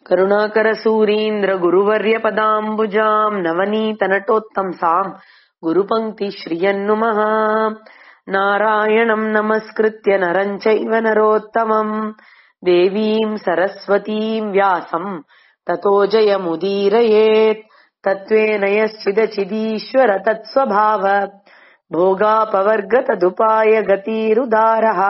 करुणाकरसूरीन्द्र गुरुवर्यपदाम्बुजाम् नवनीतनटोत्तंसाम् गुरुपङ्क्तिश्रियन्नुमः नारायणम् नमस्कृत्य नरम् चैव नरोत्तमम् देवीम् सरस्वतीम् व्यासम् ततो जयमुदीरयेत् तत्त्वेन यश्चिदचिदीश्वर तत्स्वभाव भोगापवर्गतदुपाय गतिरुदारः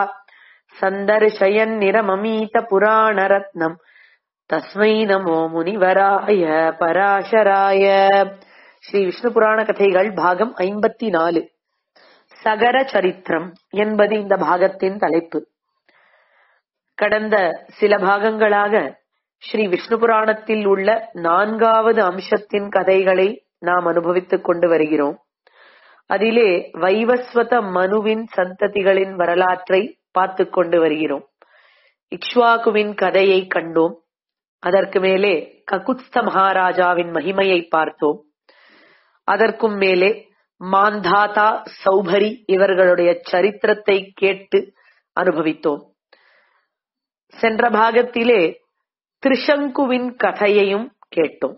सन्दर्शयन्निरममीतपुराणरत्नम् தஸ்மை நமோ முனிவராய பராசராய ஸ்ரீ விஷ்ணு புராண கதைகள் பாகம் ஐம்பத்தி நாலு சகர சரித்திரம் என்பது இந்த பாகத்தின் தலைப்பு கடந்த சில பாகங்களாக ஸ்ரீ விஷ்ணு புராணத்தில் உள்ள நான்காவது அம்சத்தின் கதைகளை நாம் அனுபவித்துக் கொண்டு வருகிறோம் அதிலே வைவஸ்வத மனுவின் சந்ததிகளின் வரலாற்றை பார்த்து கொண்டு வருகிறோம் இக்ஷ்வாகுவின் கதையை கண்டோம் அதற்கு மேலே ககுத்ஸ்த மகாராஜாவின் மகிமையை பார்த்தோம் அதற்கும் மேலே மாந்தாதா சௌபரி இவர்களுடைய சரித்திரத்தை கேட்டு அனுபவித்தோம் சென்ற பாகத்திலே திரிசங்குவின் கதையையும் கேட்டோம்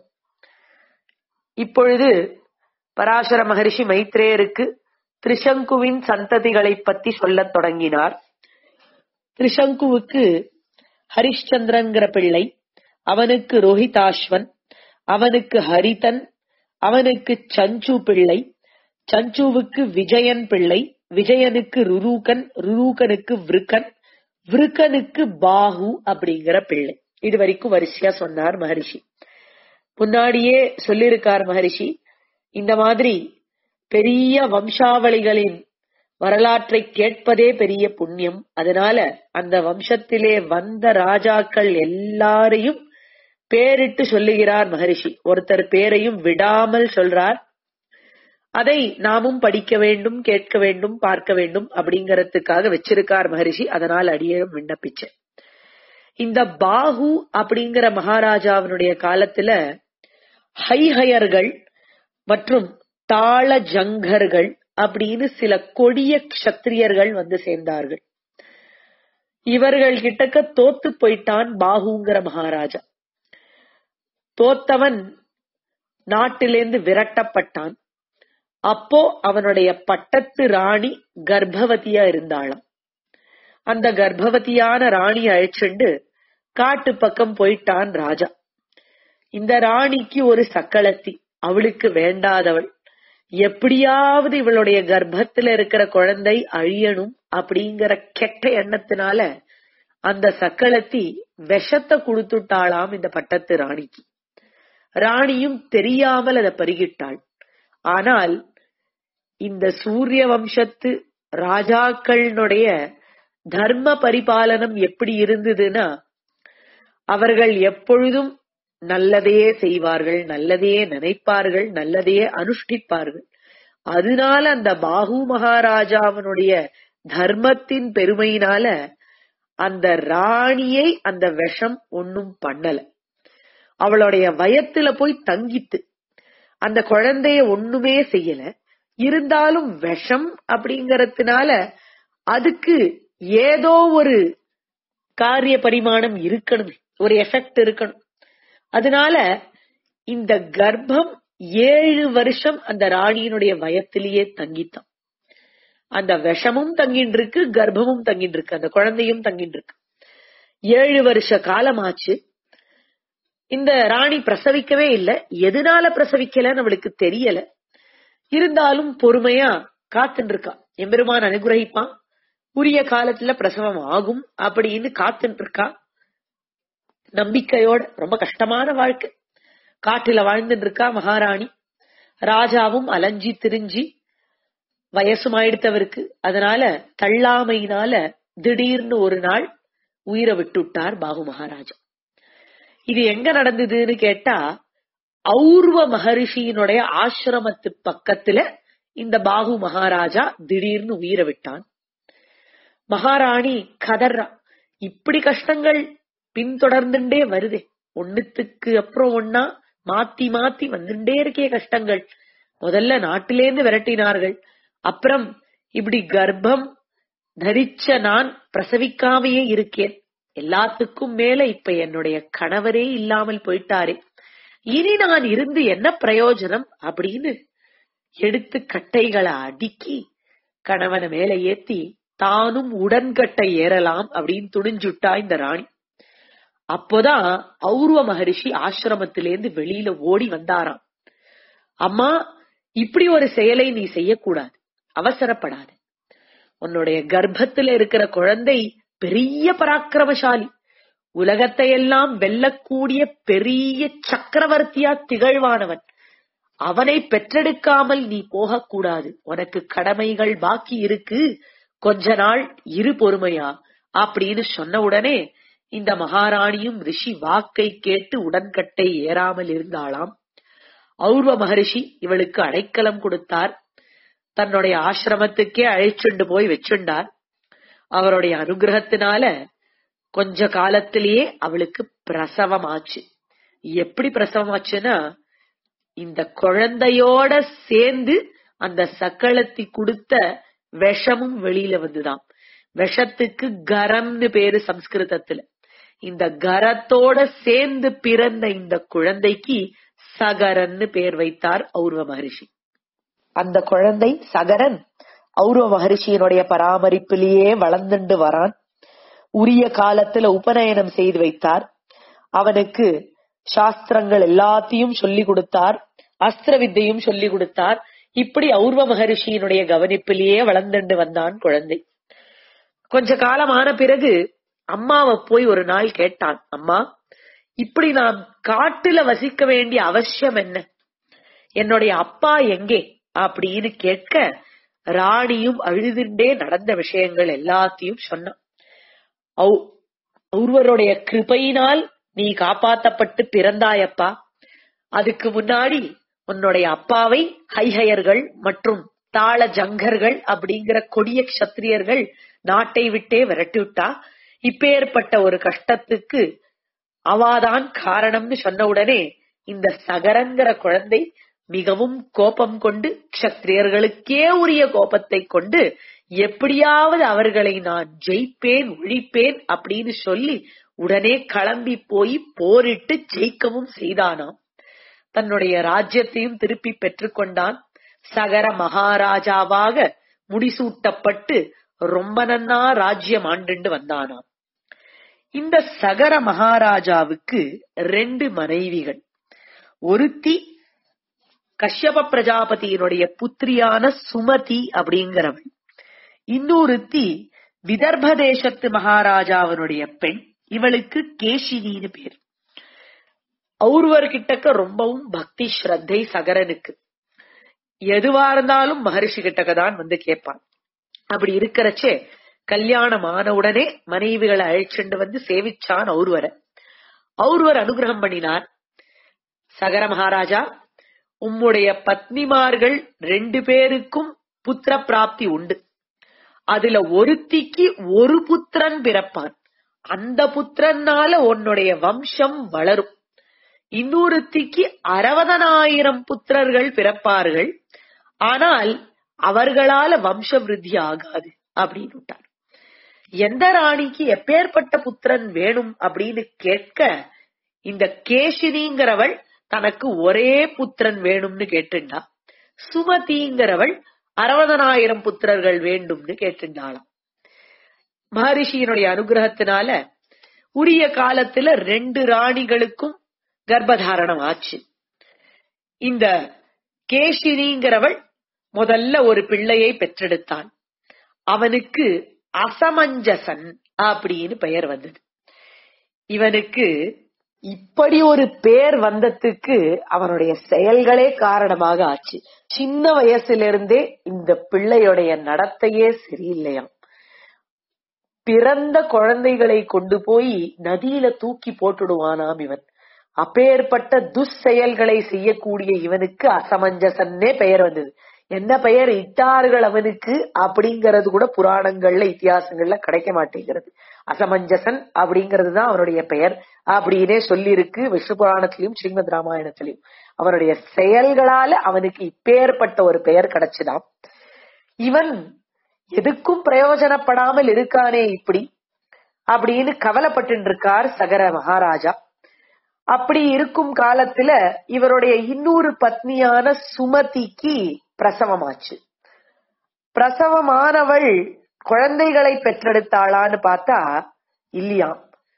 இப்பொழுது பராசர மகரிஷி மைத்ரேயருக்கு திரிசங்குவின் சந்ததிகளை பற்றி சொல்லத் தொடங்கினார் திரிசங்குவுக்கு ஹரிஷ்சந்திரங்கிற பிள்ளை அவனுக்கு ரோஹிதாஸ்வன் அவனுக்கு ஹரிதன் அவனுக்கு சஞ்சு பிள்ளை சஞ்சுவுக்கு விஜயன் பிள்ளை விஜயனுக்கு ருரூகன் ருரூகனுக்கு விருக்கன் விருக்கனுக்கு பாகு அப்படிங்கிற பிள்ளை இது வரைக்கும் வரிசையா சொன்னார் மகரிஷி முன்னாடியே சொல்லியிருக்கார் மகரிஷி இந்த மாதிரி பெரிய வம்சாவளிகளின் வரலாற்றை கேட்பதே பெரிய புண்ணியம் அதனால அந்த வம்சத்திலே வந்த ராஜாக்கள் எல்லாரையும் பேரிட்டு சொல்லுகிறார் மகரிஷி ஒருத்தர் பேரையும் விடாமல் சொல்றார் அதை நாமும் படிக்க வேண்டும் கேட்க வேண்டும் பார்க்க வேண்டும் அப்படிங்கறதுக்காக வச்சிருக்கார் மகரிஷி அதனால் அடியேறும் விண்ணப்பிச்சேன் இந்த பாகு அப்படிங்கிற மகாராஜாவினுடைய காலத்துல ஹைஹயர்கள் மற்றும் தாள ஜங்கர்கள் அப்படின்னு சில கொடிய கஷத்திரியர்கள் வந்து சேர்ந்தார்கள் இவர்கள் கிட்டக்க தோத்து போயிட்டான் பாகுங்கிற மகாராஜா தோத்தவன் நாட்டிலேந்து விரட்டப்பட்டான் அப்போ அவனுடைய பட்டத்து ராணி கர்ப்பவதியா இருந்தாளாம் அந்த கர்ப்பவதியான ராணி அழைச்சுண்டு காட்டு பக்கம் போயிட்டான் ராஜா இந்த ராணிக்கு ஒரு சக்களத்தி அவளுக்கு வேண்டாதவள் எப்படியாவது இவளுடைய கர்ப்பத்துல இருக்கிற குழந்தை அழியணும் அப்படிங்கிற கெட்ட எண்ணத்தினால அந்த சக்களத்தி விஷத்தை கொடுத்துட்டாளாம் இந்த பட்டத்து ராணிக்கு ராணியும் தெரியாமல் அதை பருகிட்டாள் ஆனால் இந்த சூரிய வம்சத்து ராஜாக்களினுடைய தர்ம பரிபாலனம் எப்படி இருந்ததுன்னா அவர்கள் எப்பொழுதும் நல்லதையே செய்வார்கள் நல்லதையே நினைப்பார்கள் நல்லதையே அனுஷ்டிப்பார்கள் அதனால அந்த பாகு மகாராஜாவனுடைய தர்மத்தின் பெருமையினால அந்த ராணியை அந்த விஷம் ஒன்னும் பண்ணல அவளுடைய வயத்துல போய் தங்கித்து அந்த குழந்தைய ஒண்ணுமே செய்யல இருந்தாலும் விஷம் அப்படிங்கறதுனால அதுக்கு ஏதோ ஒரு காரிய பரிமாணம் இருக்கணும் ஒரு எஃபெக்ட் இருக்கணும் அதனால இந்த கர்ப்பம் ஏழு வருஷம் அந்த ராணியினுடைய வயத்திலேயே தங்கித்தான் அந்த விஷமும் தங்கின்னு இருக்கு கர்ப்பமும் தங்கின்னு இருக்கு அந்த குழந்தையும் தங்கின்னு இருக்கு ஏழு வருஷ காலமாச்சு இந்த ராணி பிரசவிக்கவே இல்லை எதனால பிரசவிக்கலன்னு அவளுக்கு தெரியல இருந்தாலும் பொறுமையா காத்துட்டு இருக்கா எம்பெருமான் அனுகிரகிப்பான் உரிய காலத்துல பிரசவம் ஆகும் அப்படின்னு காத்துட்டு இருக்கா நம்பிக்கையோட ரொம்ப கஷ்டமான வாழ்க்கை காட்டுல வாழ்ந்துட்டு இருக்கா மகாராணி ராஜாவும் அலைஞ்சி திரிஞ்சி வயசும் ஆயிடுத்தவருக்கு அதனால தள்ளாமையினால திடீர்னு ஒரு நாள் உயிரை விட்டுட்டார் பாகு மகாராஜா இது எங்க நடந்ததுன்னு கேட்டா ஔர்வ மகரிஷியினுடைய ஆசிரமத்து பக்கத்துல இந்த பாகு மகாராஜா திடீர்னு உயிரை விட்டான் மகாராணி கதர்றா இப்படி கஷ்டங்கள் பின்தொடர்ந்துட்டே வருதே ஒண்ணுத்துக்கு அப்புறம் ஒன்னா மாத்தி மாத்தி வந்துட்டே இருக்கே கஷ்டங்கள் முதல்ல நாட்டிலேந்து விரட்டினார்கள் அப்புறம் இப்படி கர்ப்பம் தரிச்ச நான் பிரசவிக்காமையே இருக்கேன் எல்லாத்துக்கும் மேல இப்ப என்னுடைய கணவரே இல்லாமல் போயிட்டாரே இனி நான் இருந்து என்ன பிரயோஜனம் அப்படின்னு எடுத்து கட்டைகளை அடுக்கி கணவனை மேல ஏத்தி தானும் உடன்கட்டை ஏறலாம் அப்படின்னு துணிஞ்சுட்டா இந்த ராணி அப்போதான் ஔர்வ மகரிஷி ஆசிரமத்திலேருந்து வெளியில ஓடி வந்தாராம் அம்மா இப்படி ஒரு செயலை நீ செய்யக்கூடாது அவசரப்படாது உன்னுடைய கர்ப்பத்துல இருக்கிற குழந்தை பெரிய பராக்கிரமசாலி உலகத்தை எல்லாம் வெல்லக்கூடிய பெரிய சக்கரவர்த்தியா திகழ்வானவன் அவனை பெற்றெடுக்காமல் நீ போகக்கூடாது உனக்கு கடமைகள் பாக்கி இருக்கு கொஞ்ச நாள் இரு பொறுமையா அப்படின்னு சொன்ன உடனே இந்த மகாராணியும் ரிஷி வாக்கை கேட்டு உடன்கட்டை ஏறாமல் இருந்தாளாம் ஔர்வ மகரிஷி இவளுக்கு அடைக்கலம் கொடுத்தார் தன்னுடைய ஆசிரமத்துக்கே அழைச்சுண்டு போய் வச்சுண்டார் அவருடைய அனுகிரகத்தினால கொஞ்ச காலத்திலேயே அவளுக்கு பிரசவம் ஆச்சு எப்படி பிரசவம் ஆச்சுன்னா இந்த குழந்தையோட சேர்ந்து அந்த சக்களத்தி கொடுத்த விஷமும் வெளியில வந்துதான் விஷத்துக்கு கரம்னு பேரு சம்ஸ்கிருதத்துல இந்த கரத்தோட சேர்ந்து பிறந்த இந்த குழந்தைக்கு சகரன்னு பேர் வைத்தார் ஔர்வ மகரிஷி அந்த குழந்தை சகரன் ஔர்வ மகரிஷியினுடைய பராமரிப்பிலேயே வளர்ந்துண்டு வரான் உரிய காலத்துல உபநயனம் செய்து வைத்தார் அவனுக்கு சாஸ்திரங்கள் எல்லாத்தையும் சொல்லி கொடுத்தார் அஸ்திர வித்தையும் சொல்லி கொடுத்தார் இப்படி ஔர்வ மகரிஷியினுடைய கவனிப்பிலேயே வளர்ந்துண்டு வந்தான் குழந்தை கொஞ்ச காலமான பிறகு அம்மாவை போய் ஒரு நாள் கேட்டான் அம்மா இப்படி நாம் காட்டுல வசிக்க வேண்டிய அவசியம் என்ன என்னுடைய அப்பா எங்கே அப்படின்னு கேட்க ராணியும் அழுதுண்டே நடந்த விஷயங்கள் எல்லாத்தையும் சொன்னான் ஒருவருடைய கிருபையினால் நீ காப்பாத்தப்பட்டு பிறந்தாயப்பா அதுக்கு முன்னாடி உன்னுடைய அப்பாவை ஹைஹயர்கள் மற்றும் தாள ஜங்கர்கள் அப்படிங்கிற கொடிய கஷத்திரியர்கள் நாட்டை விட்டே விரட்டி விட்டா இப்பேற்பட்ட ஒரு கஷ்டத்துக்கு அவாதான் காரணம்னு சொன்ன உடனே இந்த சகரங்கிற குழந்தை மிகவும் கோபம் கொண்டு க்ஷத்திரியர்களுக்கே உரிய கோபத்தை கொண்டு எப்படியாவது அவர்களை நான் ஜெயிப்பேன் ஒழிப்பேன் அப்படின்னு சொல்லி உடனே கிளம்பி போய் போரிட்டு ஜெயிக்கவும் செய்தானாம் தன்னுடைய ராஜ்யத்தையும் திருப்பி பெற்றுக்கொண்டான் சகர மகாராஜாவாக முடிசூட்டப்பட்டு ரொம்ப நன்னா ராஜ்யம் ஆண்டுண்டு வந்தானாம் இந்த சகர மகாராஜாவுக்கு ரெண்டு மனைவிகள் ஒருத்தி கஷ்யப பிரஜாபதியினுடைய புத்திரியான சுமதி அப்படிங்கிறவள் இன்னொருத்தி விதர்ப தேசத்து மகாராஜாவினுடைய பெண் இவளுக்கு கேஷினின்னு பேர் ஒருவர் கிட்டக்க ரொம்பவும் பக்தி ஸ்ரத்தை சகரனுக்கு எதுவா இருந்தாலும் மகரிஷி கிட்டக்க தான் வந்து கேட்பான் அப்படி இருக்கிறச்சே கல்யாணம் ஆன உடனே மனைவிகளை அழைச்சிண்டு வந்து சேவிச்சான் ஒருவரை ஒருவர் அனுகிரகம் பண்ணினார் சகர மகாராஜா உம்முடைய பத்னிமார்கள் ரெண்டு பேருக்கும் புத்திர பிராப்தி உண்டு அதுல ஒருத்திக்கு ஒரு புத்திரன் பிறப்பான் அந்த புத்திரனால உன்னுடைய வம்சம் வளரும் இன்னொருத்திக்கு அறுபதனாயிரம் புத்திரர்கள் பிறப்பார்கள் ஆனால் அவர்களால வம்ச விருத்தி ஆகாது அப்படின்னு விட்டார் எந்த ராணிக்கு எப்பேற்பட்ட புத்திரன் வேணும் அப்படின்னு கேட்க இந்த கேஷினிங்கிறவள் தனக்கு ஒரே புத்திரன் வேணும்னு கேட்டுண்டா சுமதிங்கிறவள் அறுபதனாயிரம் புத்திரர்கள் வேண்டும்னு கேட்டுண்டாளாம் மகரிஷியினுடைய அனுகிரகத்தினால உரிய காலத்துல ரெண்டு ராணிகளுக்கும் கர்ப்பதாரணம் ஆச்சு இந்த கேஷினிங்கிறவள் முதல்ல ஒரு பிள்ளையை பெற்றெடுத்தான் அவனுக்கு அசமஞ்சசன் அப்படின்னு பெயர் வந்தது இவனுக்கு இப்படி ஒரு பேர் வந்ததுக்கு அவனுடைய செயல்களே காரணமாக ஆச்சு சின்ன வயசிலிருந்தே இந்த பிள்ளையுடைய நடத்தையே சரியில்லையாம் பிறந்த குழந்தைகளை கொண்டு போய் நதியில தூக்கி போட்டுடுவானாம் இவன் அப்பேற்பட்ட துஷ்செயல்களை செய்யக்கூடிய இவனுக்கு அசமஞ்சசன்னே பெயர் வந்தது என்ன பெயர் இட்டார்கள் அவனுக்கு அப்படிங்கறது கூட புராணங்கள்ல இத்தியாசங்கள்ல கிடைக்க மாட்டேங்கிறது அசமஞ்சசன் அப்படிங்கிறது தான் அவனுடைய பெயர் அப்படின்னே சொல்லி இருக்கு விஷ்ணு புராணத்திலையும் ஸ்ரீமத் ராமாயணத்திலையும் அவனுடைய செயல்களால அவனுக்கு இப்பேற்பட்ட ஒரு பெயர் கிடைச்சுதாம் இவன் எதுக்கும் பிரயோஜனப்படாமல் இருக்கானே இப்படி அப்படின்னு கவலைப்பட்டு இருக்கார் சகர மகாராஜா அப்படி இருக்கும் காலத்துல இவருடைய இன்னொரு பத்னியான சுமதிக்கு பிரசவமாச்சு பிரசவமானவள் குழந்தைகளை பெற்றெடுத்தாளான்னு பார்த்தா இல்லையாம்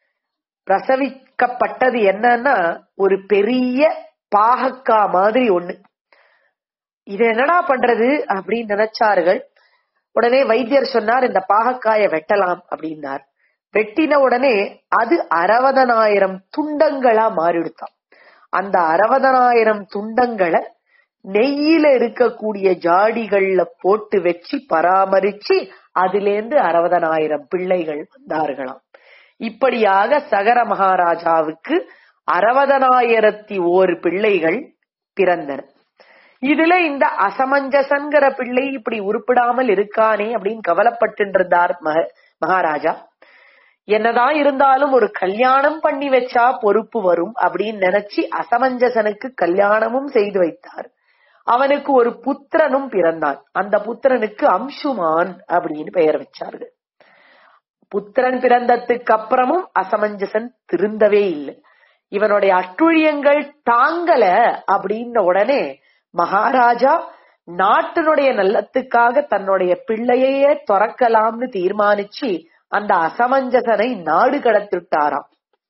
பிரசவிக்கப்பட்டது என்னன்னா ஒரு பெரிய பாகக்கா மாதிரி ஒண்ணு இது என்னடா பண்றது அப்படின்னு நினைச்சார்கள் உடனே வைத்தியர் சொன்னார் இந்த பாகக்காய வெட்டலாம் அப்படின்னார் வெட்டின உடனே அது அறுபதனாயிரம் துண்டங்களா மாறிடுத்தாம் அந்த அறுபதனாயிரம் துண்டங்களை நெய்யில இருக்கக்கூடிய ஜாடிகள்ல போட்டு வச்சு பராமரிச்சு அதிலேந்து அறுபதனாயிரம் பிள்ளைகள் வந்தார்களாம் இப்படியாக சகர மகாராஜாவுக்கு அறுபதனாயிரத்தி ஓரு பிள்ளைகள் பிறந்தன இதுல இந்த அசமஞ்சசங்கிற பிள்ளை இப்படி உருப்பிடாமல் இருக்கானே அப்படின்னு கவலைப்பட்டு இருந்தார் மகாராஜா என்னதான் இருந்தாலும் ஒரு கல்யாணம் பண்ணி வச்சா பொறுப்பு வரும் அப்படின்னு நினைச்சு அசமஞ்சசனுக்கு கல்யாணமும் செய்து வைத்தார் அவனுக்கு ஒரு புத்திரனும் பிறந்தான் அந்த புத்திரனுக்கு அம்சுமான் அப்படின்னு பெயர் வச்சார்கள் புத்திரன் பிறந்ததுக்கு அப்புறமும் அசமஞ்சசன் திருந்தவே இல்லை இவனுடைய அட்டுழியங்கள் தாங்கல அப்படின்ன உடனே மகாராஜா நாட்டினுடைய நல்லத்துக்காக தன்னுடைய பிள்ளையே துறக்கலாம்னு தீர்மானிச்சு அந்த அசமஞ்சசனை நாடு கடத்திட்டாராம்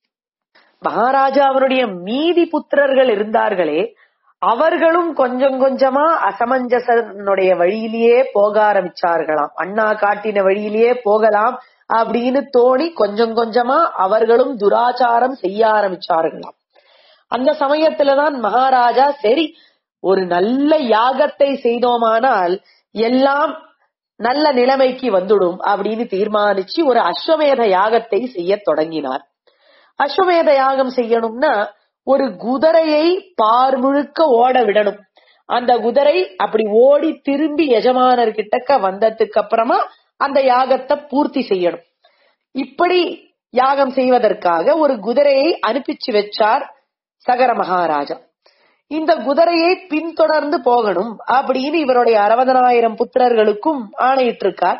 மகாராஜா அவருடைய மீதி புத்திரர்கள் இருந்தார்களே அவர்களும் கொஞ்சம் கொஞ்சமா அசமஞ்சசனுடைய வழியிலேயே போக ஆரம்பிச்சார்களாம் அண்ணா காட்டின வழியிலேயே போகலாம் அப்படின்னு தோணி கொஞ்சம் கொஞ்சமா அவர்களும் துராச்சாரம் செய்ய ஆரம்பிச்சார்களாம் அந்த சமயத்துலதான் மகாராஜா சரி ஒரு நல்ல யாகத்தை செய்தோமானால் எல்லாம் நல்ல நிலைமைக்கு வந்துடும் அப்படின்னு தீர்மானிச்சு ஒரு அஸ்வமேத யாகத்தை செய்ய தொடங்கினார் அஸ்வமேத யாகம் செய்யணும்னா ஒரு குதிரையை பார் முழுக்க ஓட விடணும் அந்த குதிரை அப்படி ஓடி திரும்பி எஜமானர் கிட்டக்க வந்ததுக்கு அப்புறமா அந்த யாகத்தை பூர்த்தி செய்யணும் இப்படி யாகம் செய்வதற்காக ஒரு குதிரையை அனுப்பிச்சு வச்சார் சகர மகாராஜா இந்த குதிரையை பின்தொடர்ந்து போகணும் அப்படின்னு இவருடைய அறுபதனாயிரம் புத்திரர்களுக்கும் ஆணையிட்டு இருக்கார்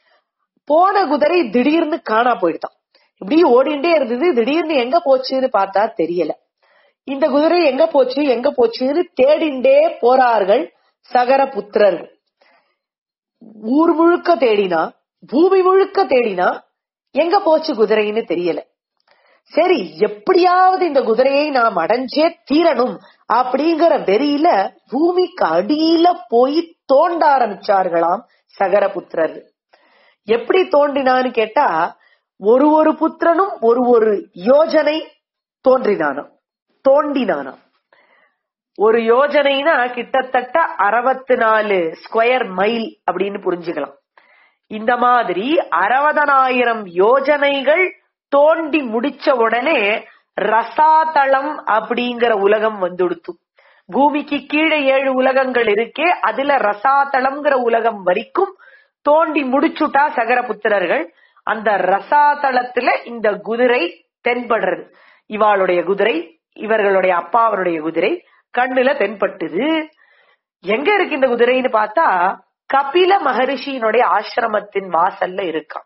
போன குதிரை திடீர்னு காணா போயிட்டான் இப்படி ஓடிண்டே இருந்தது திடீர்னு எங்க போச்சுன்னு பார்த்தா தெரியல இந்த குதிரை எங்க போச்சு எங்க போச்சுன்னு தேடிண்டே போறார்கள் சகர புத்திரர்கள் ஊர் முழுக்க தேடினா பூமி முழுக்க தேடினா எங்க போச்சு குதிரைன்னு தெரியல சரி எப்படியாவது இந்த குதிரையை நாம் அடைஞ்சே தீரணும் அப்படிங்கிற வெறியில பூமிக்கு அடியில போய் தோண்ட ஆரம்பிச்சார்களாம் சகர புத்திரர் எப்படி தோண்டினான்னு கேட்டா ஒரு ஒரு புத்திரனும் ஒரு ஒரு யோஜனை தோன்றினானாம் தோண்டினானாம் ஒரு யோஜனைனா கிட்டத்தட்ட அறுபத்தி நாலு ஸ்கொயர் மைல் அப்படின்னு புரிஞ்சுக்கலாம் இந்த மாதிரி அறுபதனாயிரம் யோஜனைகள் தோண்டி முடிச்ச உடனே ரசாதளம் அப்படிங்கிற உலகம் வந்துடுத்து பூமிக்கு கீழே ஏழு உலகங்கள் இருக்கே அதுல ரசாதளம்ங்கிற உலகம் வரைக்கும் தோண்டி முடிச்சுட்டா சகரபுத்திரர்கள் அந்த ரசாதளத்துல இந்த குதிரை தென்படுறது இவாளுடைய குதிரை இவர்களுடைய அப்பாவருடைய குதிரை கண்ணுல தென்பட்டுது எங்க இருக்கு இந்த குதிரைன்னு பார்த்தா கபில மகரிஷியினுடைய ஆசிரமத்தின் வாசல்ல இருக்கான்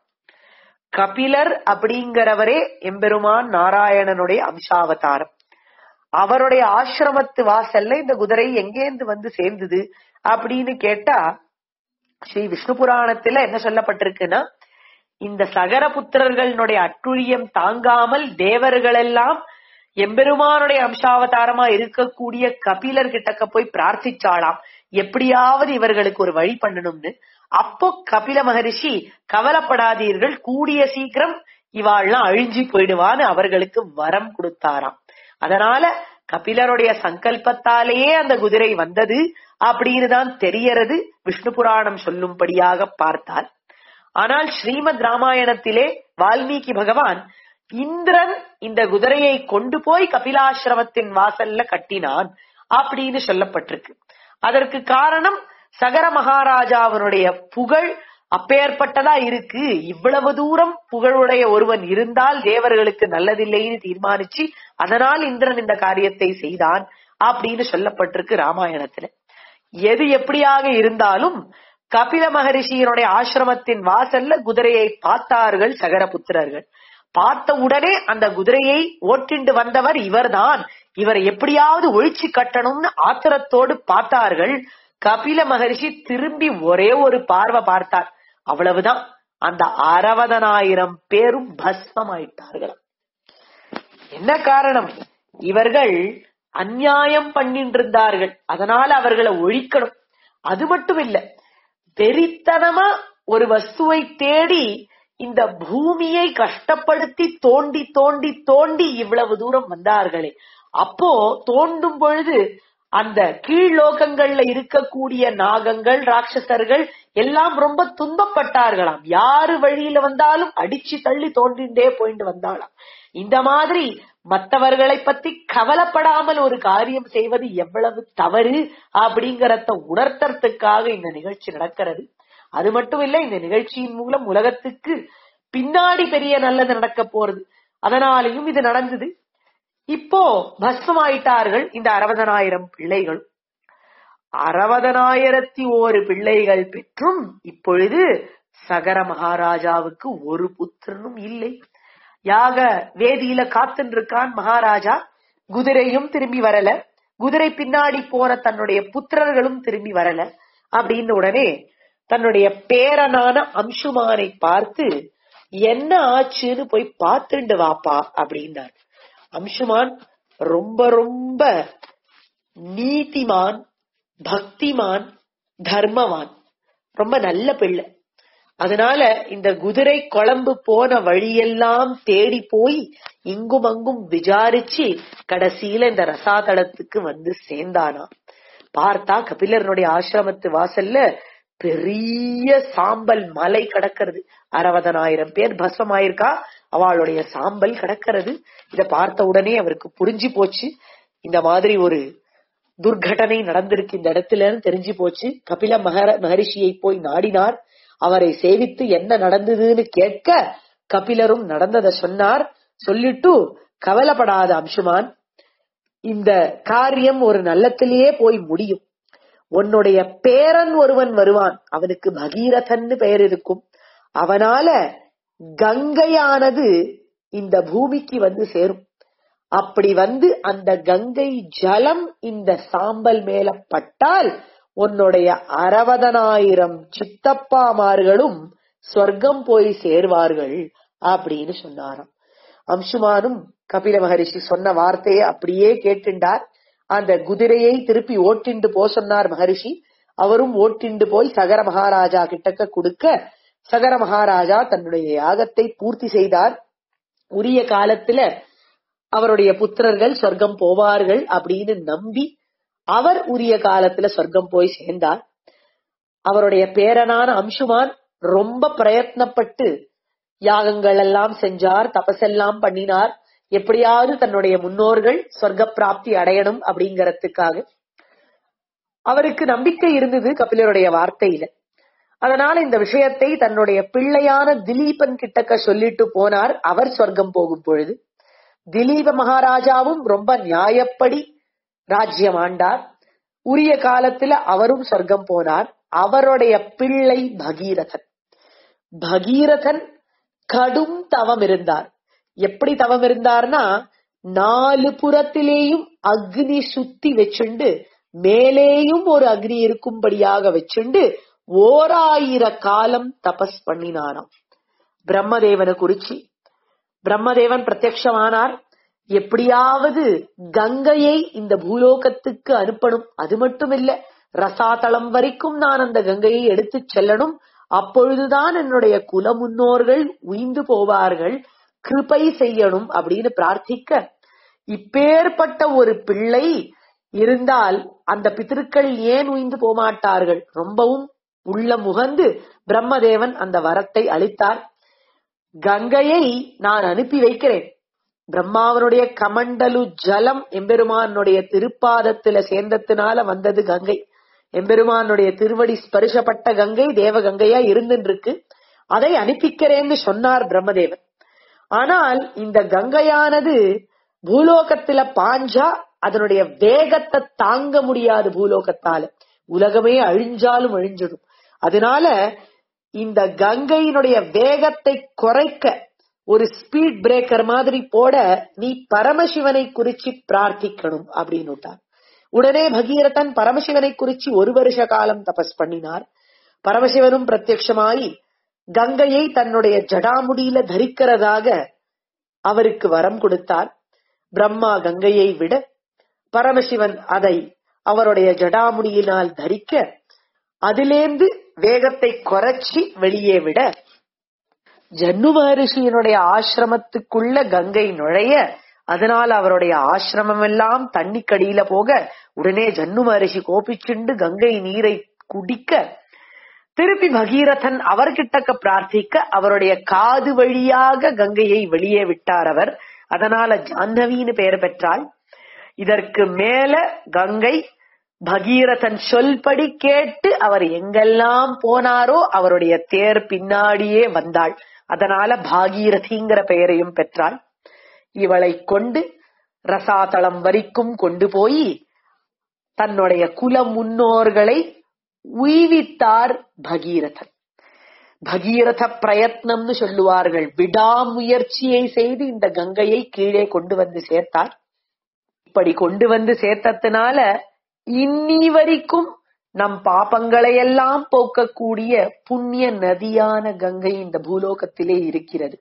கபிலர் அப்படிங்கிறவரே எம்பெருமான் நாராயணனுடைய அம்சாவதாரம் அவருடைய ஆசிரமத்து வாசல்ல இந்த குதிரை எங்கேந்து வந்து சேர்ந்தது அப்படின்னு கேட்டா ஸ்ரீ விஷ்ணு புராணத்துல என்ன சொல்லப்பட்டிருக்குன்னா இந்த சகர புத்திரர்களுடைய அட்டுழியம் தாங்காமல் தேவர்கள் எல்லாம் எம்பெருமானுடைய அம்சாவதாரமா இருக்கக்கூடிய கபிலர் கிட்டக்க போய் பிரார்த்திச்சாளாம் எப்படியாவது இவர்களுக்கு ஒரு வழி பண்ணணும்னு அப்போ கபில மகரிஷி கவலைப்படாதீர்கள் கூடிய சீக்கிரம் இவாள்லாம் அழிஞ்சு போயிடுவான்னு அவர்களுக்கு வரம் கொடுத்தாராம் அதனால கபிலருடைய சங்கல்பத்தாலேயே அந்த குதிரை வந்தது அப்படின்னு தான் தெரியறது விஷ்ணு புராணம் சொல்லும்படியாக பார்த்தால் ஆனால் ஸ்ரீமத் ராமாயணத்திலே வால்மீகி பகவான் இந்திரன் இந்த குதிரையை கொண்டு போய் கபிலாசிரமத்தின் வாசல்ல கட்டினான் அப்படின்னு சொல்லப்பட்டிருக்கு அதற்கு காரணம் சகர மகாராஜாவினுடைய புகழ் அப்பேற்பட்டதா இருக்கு இவ்வளவு தூரம் புகழுடைய ஒருவன் இருந்தால் தேவர்களுக்கு நல்லதில்லைன்னு தீர்மானிச்சு அதனால் இந்திரன் இந்த காரியத்தை செய்தான் அப்படின்னு சொல்லப்பட்டிருக்கு ராமாயணத்துல எது எப்படியாக இருந்தாலும் கபில மகரிஷியினுடைய ஆசிரமத்தின் வாசல்ல குதிரையை பார்த்தார்கள் சகரபுத்திரர்கள் பார்த்த உடனே அந்த குதிரையை ஓட்டிண்டு வந்தவர் இவர்தான் இவரை எப்படியாவது ஒழிச்சு கட்டணும்னு ஆத்திரத்தோடு பார்த்தார்கள் கபில மகரிஷி திரும்பி ஒரே ஒரு பார்வை பார்த்தார் அவ்வளவுதான் அந்த அறுபதனாயிரம் பேரும் பஸ்மமாயிட்டார்கள் என்ன காரணம் இவர்கள் அநியாயம் பண்ணிட்டு இருந்தார்கள் அதனால அவர்களை ஒழிக்கணும் அது மட்டும் இல்ல வெறித்தனமா ஒரு வஸ்துவை தேடி இந்த பூமியை கஷ்டப்படுத்தி தோண்டி தோண்டி தோண்டி இவ்வளவு தூரம் வந்தார்களே அப்போ தோண்டும் பொழுது அந்த கீழ்லோகங்கள்ல இருக்கக்கூடிய நாகங்கள் ராட்சசர்கள் எல்லாம் ரொம்ப துன்பப்பட்டார்களாம் யாரு வழியில வந்தாலும் அடிச்சு தள்ளி தோண்டிண்டே போயிட்டு வந்தாளாம் இந்த மாதிரி மற்றவர்களை பத்தி கவலைப்படாமல் ஒரு காரியம் செய்வது எவ்வளவு தவறு அப்படிங்கறத உணர்த்தறதுக்காக இந்த நிகழ்ச்சி நடக்கிறது அது மட்டும் இல்ல இந்த நிகழ்ச்சியின் மூலம் உலகத்துக்கு பின்னாடி பெரிய நல்லது நடக்க போறது அதனாலையும் இது நடந்தது இப்போ பஸ்மமாயிட்டார்கள் இந்த அறுபதனாயிரம் பிள்ளைகள் அறுபதனாயிரத்தி ஒரு பிள்ளைகள் பெற்றும் இப்பொழுது சகர மகாராஜாவுக்கு ஒரு புத்திரனும் இல்லை யாக வேதியில காத்துன்னு இருக்கான் மகாராஜா குதிரையும் திரும்பி வரல குதிரை பின்னாடி போற தன்னுடைய புத்திரர்களும் திரும்பி வரல அப்படின்னு உடனே தன்னுடைய பேரனான அம்சுமானை பார்த்து என்ன ஆச்சுன்னு போய் பார்த்துண்டு வாப்பா அப்படின்னார் அம்சுமான் ரொம்ப ரொம்ப நீதிமான் பக்திமான் தர்மவான் ரொம்ப நல்ல பிள்ளை அதனால இந்த குதிரை குழம்பு போன வழியெல்லாம் தேடி போய் இங்கும் அங்கும் விசாரிச்சு கடைசியில இந்த ரசாதளத்துக்கு வந்து சேர்ந்தானா பார்த்தா கபிலரனுடைய ஆசிரமத்து வாசல்ல பெரிய சாம்பல் மலை கிடக்கிறது அறுபதனாயிரம் பேர் பஸ்வமாயிருக்கா அவளுடைய சாம்பல் கிடக்கிறது இத பார்த்த உடனே அவருக்கு புரிஞ்சு போச்சு இந்த மாதிரி ஒரு துர்கடனை நடந்திருக்கு இந்த இடத்துலன்னு தெரிஞ்சு போச்சு கபில மகர மகரிஷியை போய் நாடினார் அவரை சேவித்து என்ன நடந்ததுன்னு கேட்க கபிலரும் நடந்ததை சொன்னார் சொல்லிட்டு கவலைப்படாத அம்சுமான் இந்த காரியம் ஒரு நல்லத்திலேயே போய் முடியும் உன்னுடைய பேரன் ஒருவன் வருவான் அவனுக்கு பகீரதன்னு பெயர் இருக்கும் அவனால கங்கையானது இந்த பூமிக்கு வந்து சேரும் அப்படி வந்து அந்த கங்கை ஜலம் இந்த சாம்பல் மேல பட்டால் உன்னுடைய அறுபதனாயிரம் சித்தப்பாமார்களும் சொர்க்கம் போய் சேர்வார்கள் அப்படின்னு சொன்னாராம் அம்சுமானும் கபில மகரிஷி சொன்ன வார்த்தையை அப்படியே கேட்டுண்டார் அந்த குதிரையை திருப்பி ஓட்டிண்டு போ சொன்னார் மகரிஷி அவரும் ஓட்டிண்டு போய் சகர மகாராஜா கிட்டக்க கொடுக்க சகர மகாராஜா தன்னுடைய யாகத்தை பூர்த்தி செய்தார் உரிய காலத்துல அவருடைய புத்திரர்கள் சொர்க்கம் போவார்கள் அப்படின்னு நம்பி அவர் உரிய காலத்துல சொர்க்கம் போய் சேர்ந்தார் அவருடைய பேரனான அம்சுமான் ரொம்ப பிரயத்னப்பட்டு யாகங்கள் எல்லாம் செஞ்சார் தபசெல்லாம் பண்ணினார் எப்படியாவது தன்னுடைய முன்னோர்கள் சொர்க்க பிராப்தி அடையணும் அப்படிங்கறதுக்காக அவருக்கு நம்பிக்கை இருந்தது கபிலருடைய வார்த்தையில அதனால இந்த விஷயத்தை தன்னுடைய பிள்ளையான திலீபன் கிட்டக்க சொல்லிட்டு போனார் அவர் சொர்க்கம் போகும் பொழுது திலீப மகாராஜாவும் ரொம்ப நியாயப்படி ராஜ்யம் ஆண்டார் உரிய காலத்துல அவரும் சொர்க்கம் போனார் அவருடைய பிள்ளை பகீரதன் பகீரதன் கடும் தவம் இருந்தார் எப்படி தவம் இருந்தார்னா நாலு புறத்திலேயும் அக்னி சுத்தி வச்சுண்டு மேலேயும் ஒரு அக்னி இருக்கும்படியாக வச்சுண்டு ஓராயிர காலம் தபஸ் பண்ணினாராம் பிரம்மதேவனை குறிச்சி பிரம்மதேவன் பிரத்யக்ஷமானார் எப்படியாவது கங்கையை இந்த பூலோகத்துக்கு அனுப்பணும் அது மட்டும் இல்ல ரசாதளம் வரைக்கும் நான் அந்த கங்கையை எடுத்து செல்லணும் அப்பொழுதுதான் என்னுடைய குல முன்னோர்கள் உயிந்து போவார்கள் கிருபை செய்யணும் அப்படின்னு பிரார்த்திக்க இப்பேற்பட்ட ஒரு பிள்ளை இருந்தால் அந்த பித்திருக்கள் ஏன் உயிந்து போமாட்டார்கள் ரொம்பவும் உள்ள முகந்து பிரம்மதேவன் அந்த வரத்தை அளித்தார் கங்கையை நான் அனுப்பி வைக்கிறேன் பிரம்மாவனுடைய கமண்டலு ஜலம் எம்பெருமானுடைய திருப்பாதத்துல சேர்ந்ததுனால வந்தது கங்கை எம்பெருமானுடைய திருவடி ஸ்பரிசப்பட்ட கங்கை தேவ கங்கையா இருந்துருக்கு அதை அனுப்பிக்கிறேன்னு சொன்னார் பிரம்மதேவன் ஆனால் இந்த கங்கையானது பூலோகத்துல பாஞ்சா அதனுடைய வேகத்தை தாங்க முடியாது பூலோகத்தால உலகமே அழிஞ்சாலும் அழிஞ்சிடும் அதனால இந்த கங்கையினுடைய வேகத்தை குறைக்க ஒரு ஸ்பீட் பிரேக்கர் மாதிரி போட நீ பரமசிவனை குறிச்சு பிரார்த்திக்கணும் அப்படின்னு விட்டார் உடனே பகீரதன் பரமசிவனை குறிச்சு ஒரு வருஷ காலம் தபஸ் பண்ணினார் பரமசிவனும் பிரத்யட்சமாயி கங்கையை தன்னுடைய ஜடாமுடியில தரிக்கிறதாக அவருக்கு வரம் கொடுத்தார் பிரம்மா கங்கையை விட பரமசிவன் அதை அவருடைய ஜடாமுடியினால் தரிக்க அதிலேந்து வேகத்தை குறைச்சி வெளியே விட ஜன்னு மகரிஷியினுடைய ஆசிரமத்துக்குள்ள கங்கை நுழைய அதனால அவருடைய ஆசிரமம் எல்லாம் தண்ணிக்கடியில போக உடனே ஜன்னு மகரிஷி கோபிச்சுண்டு கங்கை நீரை குடிக்க திருப்பி பகீரதன் அவர்கிட்டக்க பிரார்த்திக்க அவருடைய காது வழியாக கங்கையை வெளியே விட்டார் அவர் அதனால ஜாஹ்னவின்னு பெயர் பெற்றாள் இதற்கு மேல கங்கை பகீரதன் சொல்படி கேட்டு அவர் எங்கெல்லாம் போனாரோ அவருடைய தேர் பின்னாடியே வந்தாள் அதனால பாகீரதிங்கிற பெயரையும் பெற்றாள் இவளை கொண்டு ரசாதளம் வரைக்கும் கொண்டு போய் தன்னுடைய குல முன்னோர்களை உய்வித்தார் பகீரதன் பகீரத பிரயத்னம்னு சொல்லுவார்கள் விடாமுயற்சியை செய்து இந்த கங்கையை கீழே கொண்டு வந்து சேர்த்தார் இப்படி கொண்டு வந்து சேர்த்ததுனால இன்னி வரைக்கும் நம் பாப்பங்களை எல்லாம் போக்கக்கூடிய புண்ணிய நதியான கங்கை இந்த பூலோகத்திலே இருக்கிறது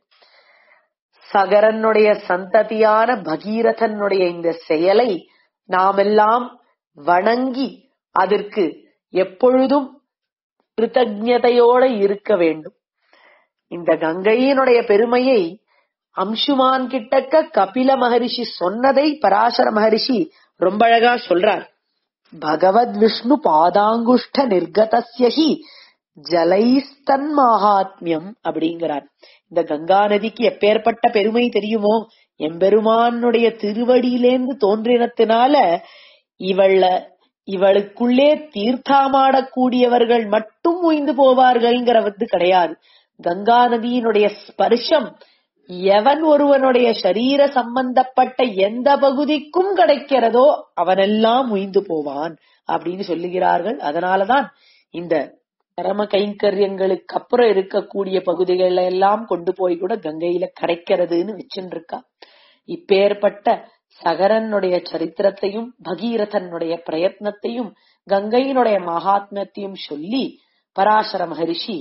சகரனுடைய சந்ததியான பகீரதனுடைய இந்த செயலை நாமெல்லாம் வணங்கி அதற்கு எப்பொழுதும் கிருத்தஜதையோட இருக்க வேண்டும் இந்த கங்கையினுடைய பெருமையை அம்சுமான் கிட்டக்க கபில மகரிஷி சொன்னதை பராசர மகரிஷி ரொம்ப அழகா சொல்றார் பகவத் விஷ்ணு பாதாங்குஷ்ட நிர்கதஸ்யஹி ஜலைஸ்தன் மகாத்மியம் அப்படிங்கிறார் இந்த கங்கா நதிக்கு எப்பேற்பட்ட பெருமை தெரியுமோ எம்பெருமானுடைய திருவடியிலேந்து தோன்றினத்தினால இவள இவளுக்குள்ளே தீர்த்தாமாடக்கூடியவர்கள் மட்டும் உய்ந்து போவார்கள்ங்கிறது கிடையாது கங்கா நதியினுடைய ஸ்பர்ஷம் எவன் ஒருவனுடைய சரீர சம்பந்தப்பட்ட எந்த பகுதிக்கும் கிடைக்கிறதோ அவனெல்லாம் உய்ந்து போவான் அப்படின்னு சொல்லுகிறார்கள் அதனாலதான் இந்த பரம கைங்கரியங்களுக்கு அப்புறம் இருக்கக்கூடிய பகுதிகள் எல்லாம் கொண்டு போய் கூட கங்கையில கரைக்கிறதுன்னு வச்சுட்டு இருக்கா இப்பேற்பட்ட சகரனுடைய சரித்திரத்தையும் பகீரதனுடைய பிரயத்னத்தையும் கங்கையினுடைய மகாத்மியத்தையும் சொல்லி பராசர மகரிஷி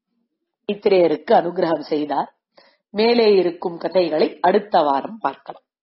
மைத்திரேயருக்கு அனுகிரகம் செய்தார் மேலே இருக்கும் கதைகளை அடுத்த வாரம் பார்க்கலாம்